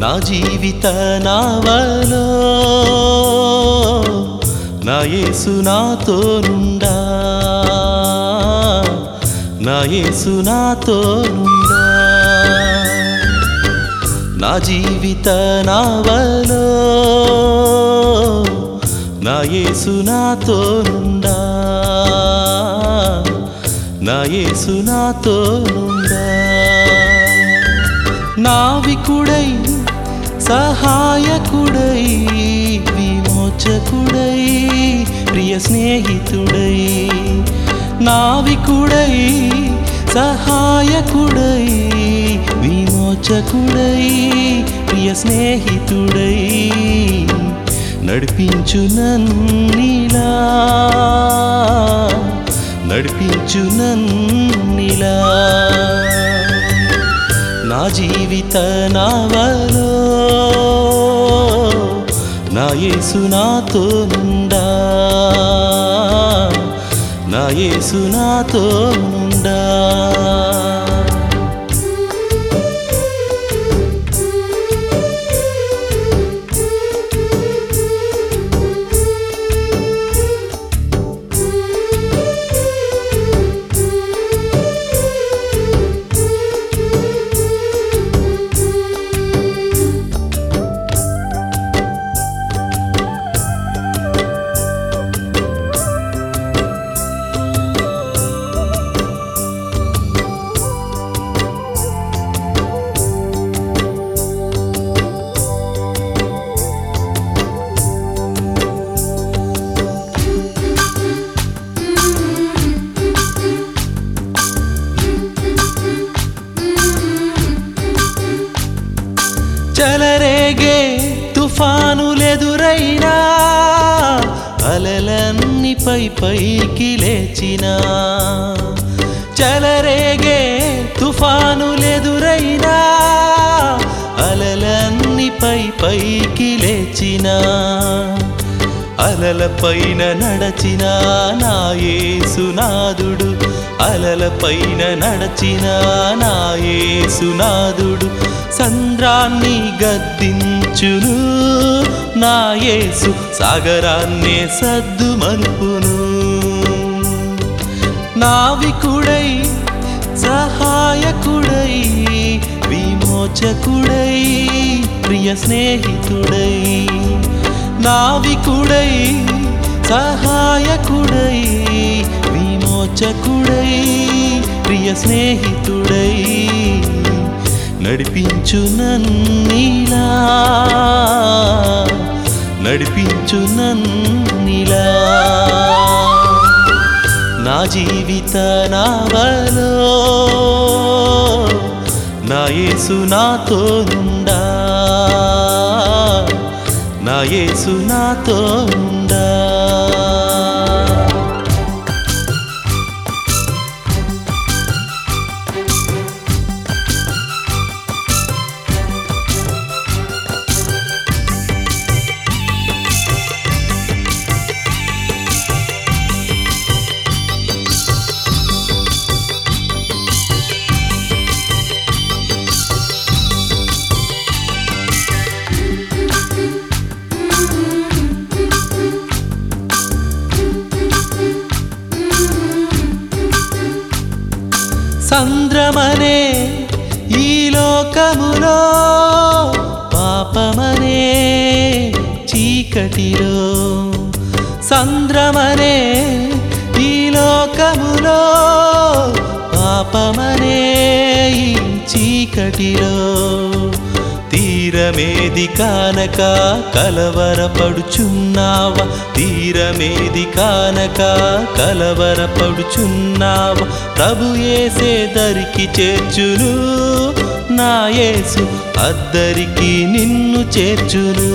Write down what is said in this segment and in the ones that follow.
నా జీవిత నావలో నా యేసు నాతో నుండా నా యేసు నాతో నుండా నా జీవిత నావలో నా యేసు నాతో నుండా నా యేసు నాతో నుండా నావికుడై సహాయకుడై విమోచకుడై ప్రియ స్నేహితుడై నావికుడై సహాయకుడై విమోచకుడై ప్రియ స్నేహితుడై నడిపించు నన్నిలా నడిపించు నన్నిలా నా జీవిత నావలో నా యేసు నాతో నుండా నా యేసు నాతో నుండా చలరేగే తుఫానులెదురైనా అలలన్నీ పై పైకి లేచినా చలరేగే తుఫానులెదురైనా అలలన్నీ పై పైకి లేచినా అలల పైన నడచిన నా యేసునాథుడు అలల పైన నడచిన నా యేసునాథుడు సంద్రాన్ని గద్దించును నా యేసు సాగరాన్నే సద్దు మలుపును నావికుడై సహాయకుడై విమోచకుడై ప్రియ స్నేహితుడై నావికుడై సహాయకుడై విమోచకుడై ప్రియ స్నేహితుడై నడిపించు నన్నిలా నడిపించు నన్నిలా నా జీవిత నావలో నా యేసు నాతో నుండా నా యేసు నాతో నుండా సంద్రమనే ఈ లోకములో పాపమనే చీకటిలో సంద్రమనే ఈ లోకములో పాపమనే ఈ చీకటిలో తీరమేది కానక కలవరపడుచున్నావా తీరమేది కానక కలవరపడుచున్నావా ప్రభు ఏసే దరికి చేర్చును నా యేసు అద్దరికి నిన్ను చేర్చును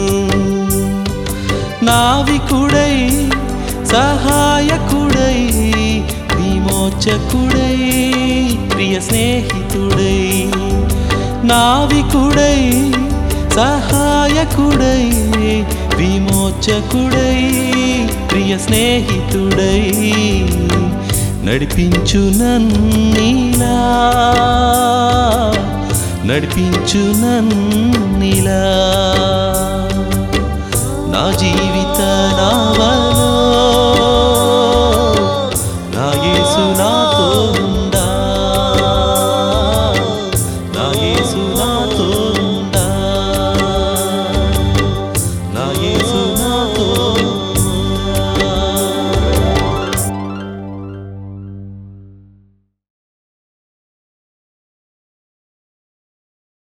నావికుడై సహాయకుడై విమోచకుడై ప్రియ స్నేహితుడై నావికుడై సహాయకుడై విమోచకుడై ప్రియ స్నేహితుడై నడిపించు నన్నీలా నడిపించు నన్నిలా నా జీవిత నావల